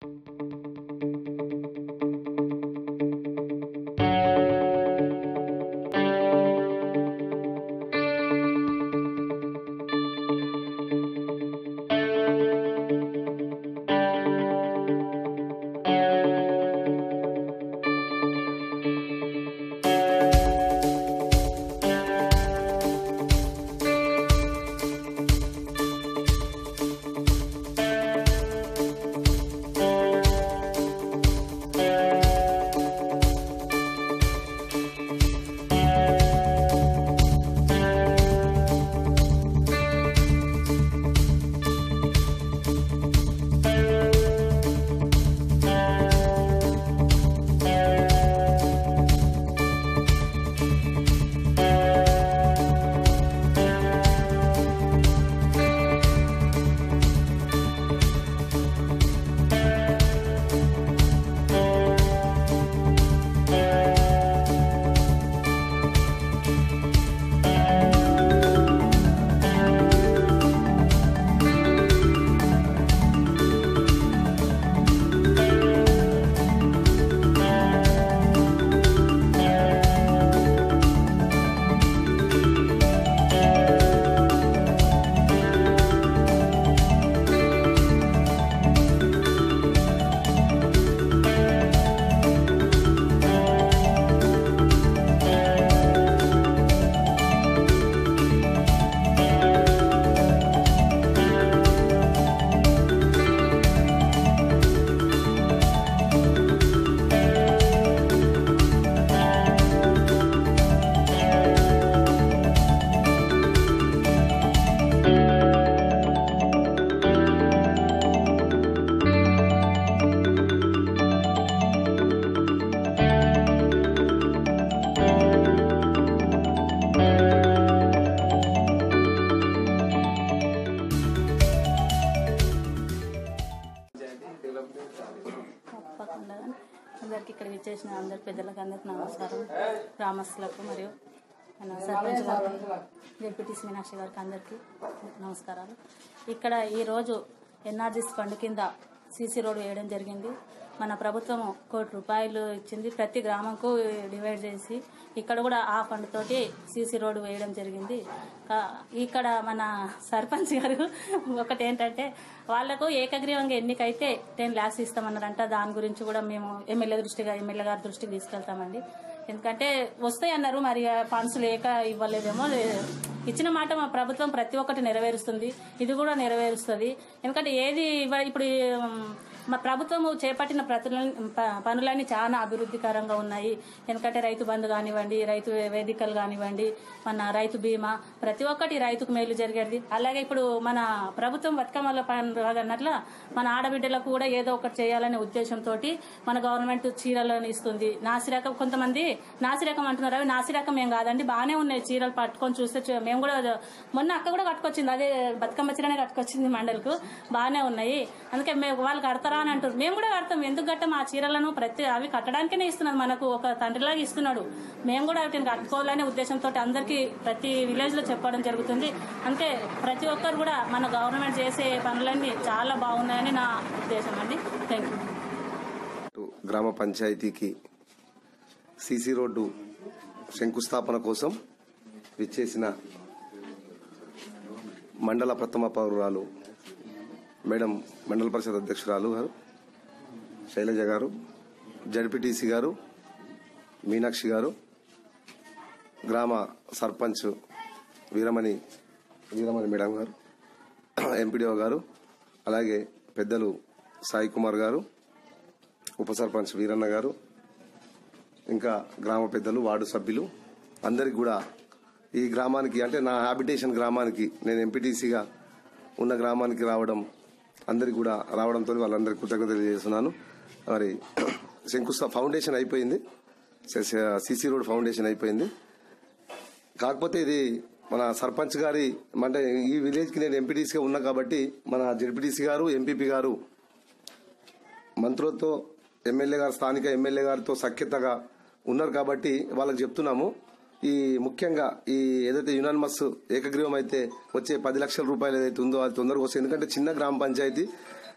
తప్పకుండా అందరికి ఇక్కడ విచ్చేసిన అందరి పెద్దలకు అందరికి నమస్కారం గ్రామస్తులకు మరియు మన సర్పంచ్ గారికి డిప్యూటీస్ మీనాక్షి గారికి అందరికీ నమస్కారాలు ఇక్కడ ఈరోజు ఎన్ఆర్జీస్ ఫండ్ కింద సీసీ రోడ్ వేయడం జరిగింది మన ప్రభుత్వం కోటి రూపాయలు ఇచ్చింది ప్రతి గ్రామంకు డివైడ్ చేసి ఇక్కడ కూడా ఆ ఫండ్ తోటి సీసీ రోడ్ వేయడం జరిగింది కా- ఇక్కడ మన సర్పంచ్ గారు ఒకటి ఏంటంటే వాళ్లకు ఏకగ్రీవంగా ఎన్నికైతే టెన్ ల్యాక్స్ ఇస్తామన్నారంట దాని గురించి కూడా మేము ఎమ్మెల్యే దృష్టిగా ఎమ్మెల్యే గారి దృష్టికి తీసుకెళ్తామండి ఎందుకంటే వస్తాయి అన్నారు మరి ఫండ్స్ లేక ఇవ్వలేదేమో లే- ఇచ్చిన మాట మా ప్రభుత్వం ప్రతి ఒక్కటి నెరవేరుస్తుంది ఇది కూడా నెరవేరుస్తుంది ఎందుకంటే ఏది ఇవ్వ- ఇప్పుడు ఉమ్, మా ప్రభుత్వం చేపట్టిన ప్రతుల- ప- పనులన్నీ చాలా అభివృద్ధికరంగా ఉన్నాయి ఎందుకంటే రైతు బంధు కానివ్వండి రైతు వేదికలు కానివ్వండి మన రైతు బీమా ప్రతి ఒక్కటి రైతుకు మేలు జరిగేది అలాగే ఇప్పుడు మన ప్రభుత్వం బతుకమ్మల పండుగ అన్నట్ల మన ఆడబిడ్డలకు కూడా ఏదో ఒకటి చేయాలనే ఉద్దేశంతో మన గవర్నమెంట్ చీరలను ఇస్తుంది నాసిరకం కొంతమంది నాసిరకం అంటున్నారు అవి నాసిరకం ఏం కాదండి బాగానే ఉన్నాయి చీరలు పట్టుకొని చూస్తే చూ- మేము కూడా మొన్న అక్క కూడా కట్టుకొచ్చింది అదే బతుకమ్మ చీరనే కట్టుకొచ్చింది మండలకు బాగానే ఉన్నాయి అందుకే మేము వాళ్ళు కడతారా అని అంటారు మేము కూడా కడతాం ఎందుకు కట్టం ఆ చీరలను ప్రతి అవి కట్టడానికే ఇస్తున్నారు మనకు ఒక తండ్రిలాగా ఇస్తున్నాడు మేము కూడా వాటిని కట్టుకోవాలనే ఉద్దేశంతో అందరికీ ప్రతి విలేజ్ లో చెప్పడం జరుగుతుంది అందుకే ప్రతి ఒక్కరు కూడా మన గవర్నమెంట్ చేసే పనులన్నీ చాలా బాగున్నాయని నా ఉద్దేశం అండి థ్యాంక్ యూ గ్రామ పంచాయతీకి సీసీ రోడ్డు శంకుస్థాపన కోసం విచ్చేసిన మండల ప్రథమ పౌరురాలు మేడం మండల పరిషత్ అధ్యక్షురాలు గారు శైలజ గారు జడ్పీటీసీ గారు మీనాక్షి గారు గ్రామ సర్పంచ్ వీరమణి వీరమణి మేడం గారు ఎంపీడీఓ గారు అలాగే పెద్దలు సాయి కుమార్ గారు ఉప సర్పంచ్ వీరన్న గారు ఇంకా గ్రామ పెద్దలు వార్డు సభ్యులు అందరికి కూడా ఈ గ్రామానికి అంటే నా హ్యాబిటేషన్ గ్రామానికి నేను ఎంపీటీసీగా ఉన్న గ్రామానికి రావడం అందరికి కూడా రావడంతో వాళ్ళందరికీ కృతజ్ఞతలు తెలియజేస్తున్నాను మరి శంకుస్థ ఫౌండేషన్ అయిపోయింది సిసి రోడ్ ఫౌండేషన్ అయిపోయింది కాకపోతే ఇది మన సర్పంచ్ గారి అంటే ఈ విలేజ్కి నేను ఎంపీటీసీగా ఉన్నా కాబట్టి మన జెడ్పీటీసీ గారు ఎంపీపీ గారు మంత్రులతో ఎమ్మెల్యే గారు స్థానిక ఎమ్మెల్యే గారితో సఖ్యతగా ఉన్నారు కాబట్టి వాళ్ళకి చెప్తున్నాము ఈ ముఖ్యంగా ఈ ఏదైతే యునానిమస్ ఏకగ్రీవం అయితే వచ్చే పది లక్షల రూపాయలు ఏదైతే ఉందో అది తొందరగా వస్తుంది ఎందుకంటే చిన్న గ్రామ పంచాయతీ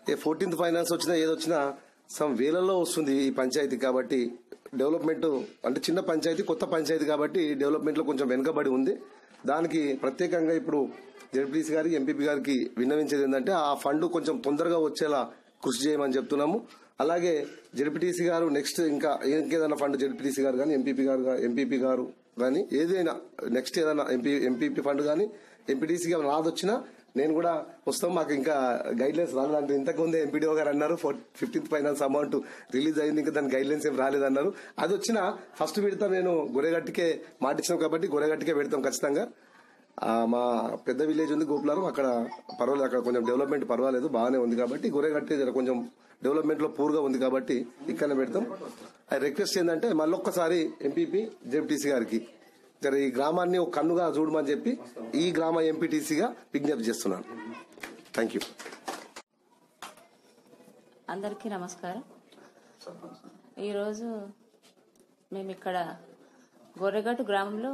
ఏ ఫోర్టీన్త్ ఫైనాన్స్ వచ్చినా ఏదొచ్చినా సమ్ వేలల్లో వస్తుంది ఈ పంచాయతీ కాబట్టి డెవలప్మెంట్ అంటే చిన్న పంచాయతీ కొత్త పంచాయతీ కాబట్టి డెవలప్మెంట్ లో కొంచెం వెనుకబడి ఉంది దానికి ప్రత్యేకంగా ఇప్పుడు జడ్పీసీ గారికి ఎంపీపీ గారికి విన్నవించేది ఏంటంటే ఆ ఫండ్ కొంచెం తొందరగా వచ్చేలా కృషి చేయమని చెప్తున్నాము అలాగే జడ్పీటీసీ గారు నెక్స్ట్ ఇంకా ఇంకేదైనా ఫండ్ జడ్పీటీసీ గారు కానీ ఎంపీపీ గారు ఎంపీపీ గారు కానీ ఏదైనా నెక్స్ట్ ఏదైనా ఎంపీ ఎంపీపీ ఫండ్ కానీ ఎంపీటీసీ గారు రాదొచ్చినా నేను కూడా వస్తాం మాకు ఇంకా గైడ్ లైన్స్ రాలేదంటే ఇంతకు ముందే ఎంపీడీఓ గారు అన్నారు ఫిఫ్టీన్త్ ఫైనాన్స్ అమౌంట్ రిలీజ్ అయింది ఇంకా దాని గైడ్ లైన్స్ ఏం రాలేదన్నారు అది వచ్చినా ఫస్ట్ పెడతాం నేను గొరెగట్టికే మాటిచ్చాం కాబట్టి గొరెగట్టికే పెడతాం ఖచ్చితంగా ఆ, మా పెద్ద విలేజ్ ఉంది గోపులారం అక్కడ పర్వాలేదు అక్కడ కొంచెం డెవలప్మెంట్ పర్వాలేదు బాగానే ఉంది కాబట్టి గొరెగట్టి జర కొంచెం డెవలప్మెంట్ లో పూర్గా ఉంది కాబట్టి ఇక్కడనే పెడతాం అది రిక్వెస్ట్ ఏంటంటే మళ్ళొక్కసారి ఎంపీపీ జెడ్పీసీ గారికి జర ఈ గ్రామాన్ని ఒక కన్నుగా చూడమని చెప్పి ఈ గ్రామ ఎంపీటీసీగా విజ్ఞప్తి చేస్తున్నాను థ్యాంక్ యూ అందరికీ నమస్కారం ఈరోజు మేము ఇక్కడ గొర్రెగట్టు గ్రామంలో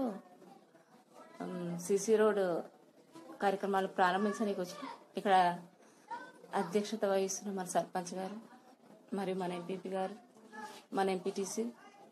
సిసి రోడ్ కార్యక్రమాలు ప్రారంభించడానికి వచ్చి ఇక్కడ అధ్యక్షత వహిస్తున్న మన సర్పంచ్ గారు మరియు మన ఎంపీపీ గారు మన ఎంపీటీసీ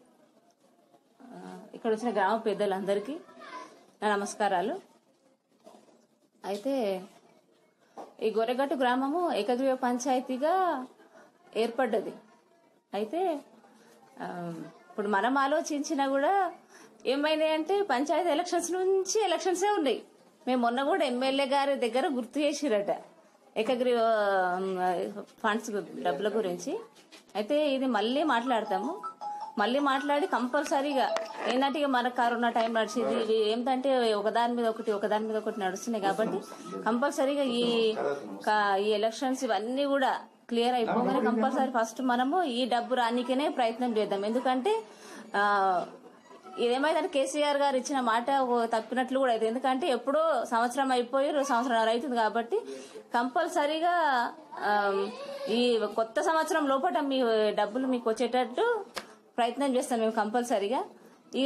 ఇక్కడ వచ్చిన గ్రామ పెద్దలందరికీ నా నమస్కారాలు అయితే ఈ గొర్రెగట్టు గ్రామము ఏకగ్రీవ పంచాయతీగా ఏర్పడ్డది అయితే ఆ, ఇప్పుడు మనం ఆలోచించినా కూడా ఏమైనాయి అంటే పంచాయతీ ఎలక్షన్స్ నుంచి ఎలక్షన్సే ఉన్నాయి మేము మొన్న కూడా ఎమ్మెల్యే గారి దగ్గర గుర్తు చేసిరట ఏకగ్రీవ ఫండ్స్ డబ్బుల గురించి అయితే ఇది మళ్ళీ మాట్లాడతాము మళ్ళీ మాట్లాడి కంపల్సరీగా ఏంటంటే ఇక మన కరోనా టైం నడిచింది ఇవి ఏంటంటే ఒకదాని మీద ఒకటి ఒకదాని మీద ఒకటి నడుస్తున్నాయి కాబట్టి కంపల్సరీగా ఈ కా- ఈ ఎలక్షన్స్ ఇవన్నీ కూడా క్లియర్ అయిపోగానే కంపల్సరీ ఫస్ట్ మనము ఈ డబ్బు రానికనే ప్రయత్నం చేద్దాం ఎందుకంటే ఆ, ఇదేమైందంటే కేసీఆర్ గారు ఇచ్చిన మాట ఓ తప్పినట్లు కూడా అయితే ఎందుకంటే ఎప్పుడో సంవత్సరం అయిపోయి రెండు సంవత్సరాలు అవుతుంది కాబట్టి కంపల్సరీగా ఆ, ఈ కొత్త సంవత్సరం లోపల మీ డబ్బులు మీకు వచ్చేటట్టు ప్రయత్నం చేస్తాం మేము కంపల్సరీగా ఇక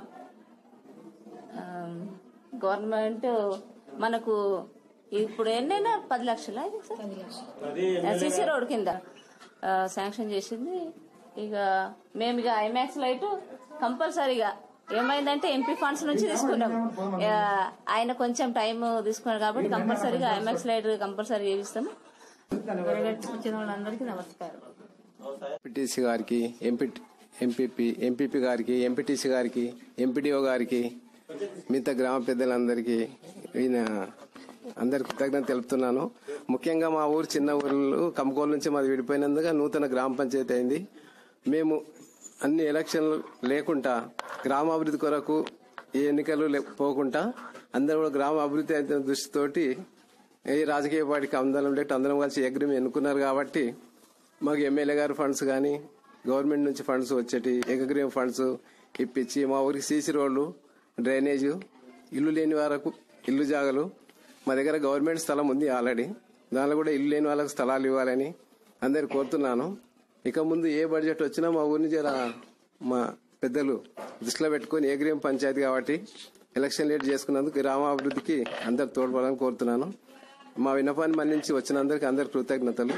గవర్నమెంట్ మనకు ఇప్పుడు ఎన్నైనా పది లక్షల సిసి రోడ్ కింద ఆ, శాంక్షన్ చేసింది ఇక మేము ఇక ఐమాక్స్ లైట్ కంపల్సరీగా ఏమైందంటే ఎంపీ ఫండ్స్ నుంచి తీసుకున్నాం ఆ, ఆయన కొంచెం టైం తీసుకున్నారు కాబట్టి కంపల్సరీగా ఐమాక్స్ లైట్ కంపల్సరీ చేయిస్తాము వచ్చిన వాళ్ళందరికీ నమస్కారం ఎంపీటీసీ గారికి ఎంపీ ఎంపీపీ ఎంపీపీ గారికి ఎంపీటీసీ గారికి ఎంపీడీఓ గారికి మిగతా గ్రామ పెద్దలందరికీ ఈయన అందరికి కృతజ్ఞత తెలుపుతున్నాను ముఖ్యంగా మా ఊరు చిన్న ఊరు కమకోలు నుంచి మాది విడిపోయినందుగా నూతన గ్రామ పంచాయతీ అయింది మేము అన్ని ఎలక్షన్లు లేకుండా గ్రామాభివృద్ధి కొరకు ఏ ఎన్నికలు లే- పోకుండా అందరూ కూడా గ్రామ అభివృద్ధి అయితే దృష్టితోటి ఏ రాజకీయ పార్టీకి అందరం లేక అందరం కలిసి అగ్రిమెంట్ ఎన్నుకున్నారు కాబట్టి మాకు ఎమ్మెల్యే గారు ఫండ్స్ కానీ గవర్నమెంట్ నుంచి ఫండ్స్ వచ్చేటి ఏకగ్రీవ ఫండ్స్ ఇప్పించి మా ఊరికి సీసీ రోడ్లు డ్రైనేజ్ ఇల్లు లేని వారకు ఇల్లు జాగలు మా దగ్గర గవర్నమెంట్ స్థలం ఉంది ఆల్రెడీ దానిలో కూడా ఇల్లు లేని వాళ్ళకి స్థలాలు ఇవ్వాలని అందరు కోరుతున్నాను ఇక ముందు ఏ బడ్జెట్ వచ్చినా మా ఊరిని జర మా పెద్దలు దృష్టిలో పెట్టుకుని ఏగ్రీవం పంచాయతీ కాబట్టి ఎలక్షన్ లేట్ చేసుకున్నందుకు గ్రామాభివృద్ధికి అందరు తోడ్పడాలని కోరుతున్నాను మా విన్నపాన్ని మన్నించి వచ్చినందరికి అందరి కృతజ్ఞతలు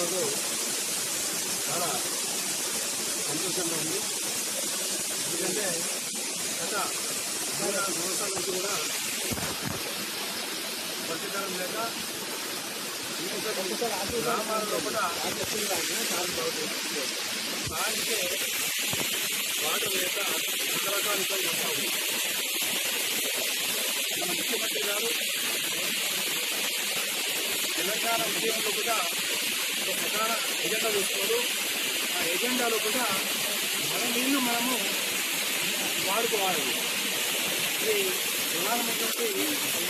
ఈరోజు చాలా సంతోషంగా ఉంది ఎందుకంటే గత మూడు నాలుగు సంవత్సరాల నుంచి కూడా పట్టుదలం లేక గ్రామాల లోపల తాగితే వాటర్ లేక రకరకాల ఇబ్బందులు వస్తూ ఉంది మన ముఖ్యమంత్రి గారు తెలంగాణ ఉద్యమంలో కూడా ఒక ప్రధాన ఎజెండా చూసుకోరు ఆ ఎజెండాలో కూడా మన నీళ్లు మనము వాడుకోవాలి ఇది ప్రధానమైనటువంటి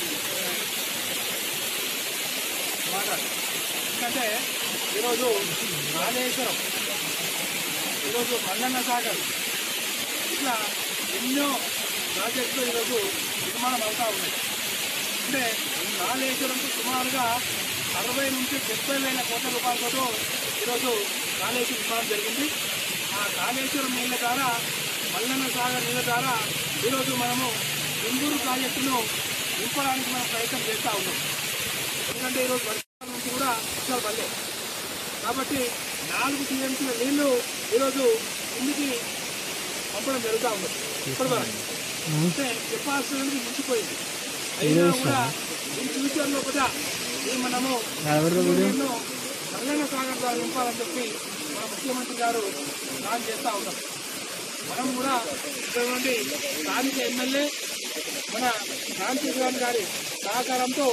మాట ఎందుకంటే ఈరోజు కాళేశ్వరం ఈరోజు మల్లన్న సాగర్ ఇట్లా ఎన్నో ప్రాజెక్టులు ఈరోజు నిర్మాణం అవుతా ఉన్నాయి అంటే కాళేశ్వరంకు సుమారుగా అరవై నుంచి డెబ్బై వేల కోట్ల రూపాయలతో ఈరోజు కాళేశ్వరం నిర్మాణం జరిగింది ఆ కాళేశ్వరం నీళ్ళ ద్వారా మల్లన్న సాగర్ నీళ్ళ ద్వారా ఈరోజు మనము ఇందూరు ప్రాజెక్టును నింపడానికి మనం ప్రయత్నం చేస్తూ ఉన్నాం ఎందుకంటే ఈరోజు వర్షాల నుంచి కూడా వర్షాలు పడలేదు కాబట్టి నాలుగు టీఎంసీల నీళ్లు ఈరోజు కిందికి పంపడం జరుగుతూ ఉంది ఇప్పటివరకు అంటే కెపాసిటీ అనేది మించిపోయింది అయినా కూడా ఈ ఫ్యూచర్ లో కూడా ఈ మనము నీళ్లను మల్లన్న సాగర్ ద్వారా నింపాలని చెప్పి మన ముఖ్యమంత్రి గారు ప్లాన్ చేస్తూ ఉన్నాం మనం కూడా ఇక్కడ నుండి స్థానిక ఎమ్మెల్యే మన శాంతి గారి గారి సహకారంతో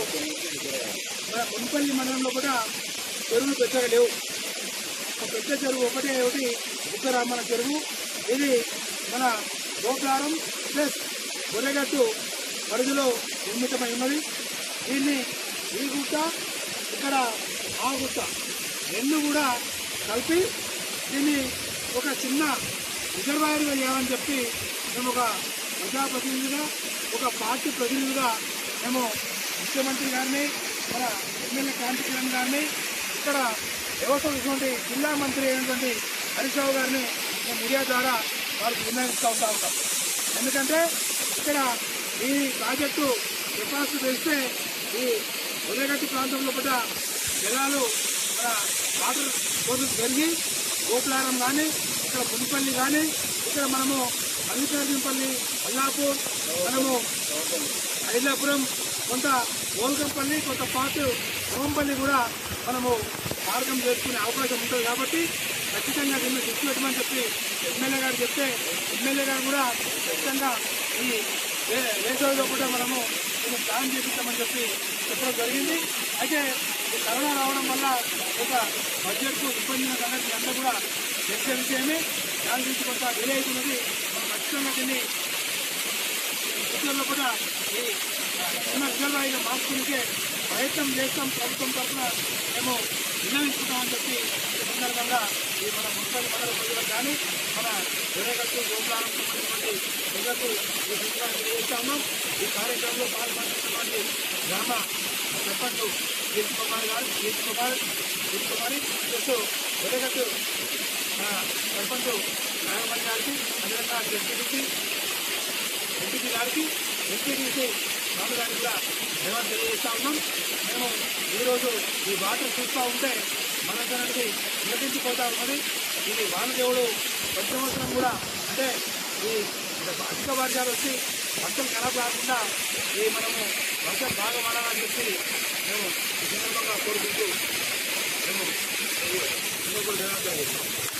మన మున్పల్లి మండలంలో కూడా చెరువులు పెద్దగా లేవు ఒక పెద్ద చెరువు ఒకటే ఒకటి ఉత్తరామణ చెరువు ఇది మన గోపురం ప్లస్ గొర్రెగట్టు పరిధిలో నిర్మితమై ఉన్నది దీన్ని ఈ గుట్ట ఇక్కడ ఆ గుట్ట రెండు కూడా కలిపి దీన్ని ఒక చిన్న రిజర్వాయర్గా చేయాలని చెప్పి మేము ఒక ప్రజాప్రతినిధిగా ఒక పార్టీ ప్రతినిధిగా మేము ముఖ్యమంత్రి గారిని మన ఎమ్మెల్యే కాంతి కిరణ్ గారిని ఇక్కడ వ్యవసాయ ఇటువంటి జిల్లా మంత్రి అయినటువంటి హరీష్ రావు గారిని మేము మీడియా ద్వారా వారికి విన్నవిస్తూ ఉంటా ఉంటాం ఎందుకంటే ఇక్కడ ఈ ప్రాజెక్టు కెపాసిటీ పెంచితే ఈ ఉదయగట్టి ప్రాంతంలో కూడా జలాలు మన వాటర్ సోర్సెస్ పెరిగి గోపులారం కానీ ఇక్కడ పులిపల్లి కానీ ఇక్కడ మనము మల్లికార్జునపల్లి అల్లాపూర్ మనము హైలాపురం కొంత గోల్కంపల్లి కొంత పాటు రోంపల్లి కూడా మనము మార్గం చేసుకునే అవకాశం ఉంటుంది కాబట్టి ఖచ్చితంగా దీన్ని దృష్టి పెట్టమని చెప్పి ఎమ్మెల్యే గారు చెప్తే ఎమ్మెల్యే గారు కూడా ఖచ్చితంగా ఈ వే- వేసవిలో కూడా మనము దీన్ని ప్లాన్ చేపిస్తామని చెప్పి చెప్పడం జరిగింది అయితే ఈ కరోనా రావడం వల్ల ఒక బడ్జెట్కు ఇబ్బంది ఉన్న సంగతి అంతా కూడా తెలిసే విషయమే దాని గురించి కొంత డిలే అవుతున్నది మనం ఖచ్చితంగా దీన్ని ఫ్యూచర్లో కూడా ఈ చిన్న రిజర్వాయర్ మార్చుకుంటే ప్రయత్నం చేస్తాం ప్రభుత్వం తరఫున మేము విన్నవించుకుంటామని చెప్పి ఈ సందర్భంగా ఈ మన మున్సిపల్ మండల ప్రజలకు కానీ మన వేరేగట్టు గోపురాలకు సంబంధించినటువంటి ప్రజలకు ఈ సూచనలు తెలియజేస్తా ఉన్నాం ఈ కార్యక్రమంలో పాల్పంచినటువంటి గ్రామ సర్పంచ్ కీర్తి కుమార్ గారు కీర్తి కుమార్ కీర్తి కుమారి ప్లస్ వేరేగట్టు సర్పంచ్ నాగమణి గారికి అదేవిధంగా డిప్యూటీ ఎంపీటీ గారికి ఎంపీటీసీ స్వామి గారికి కూడా ధన్యవాదాలు తెలియజేస్తా ఉన్నాం మేము ఈరోజు ఈ వాటర్ చూస్తూ ఉంటే మనకి నిలదించిపోతా ఉన్నది ఇది వానదేవుడు ప్రతి సంవత్సరం కూడా అంటే ఈ అధిక వర్షాలు వచ్చి వర్షం ఖరాబ్ కాకుండా ఈ మనము వర్షం బాగా పడాలని చెప్పి మేము ఈ సందర్భంగా కోరుకుంటూ మేము ఈ- మేము కూడా ధన్యవాదాలు తెలియజేస్తాం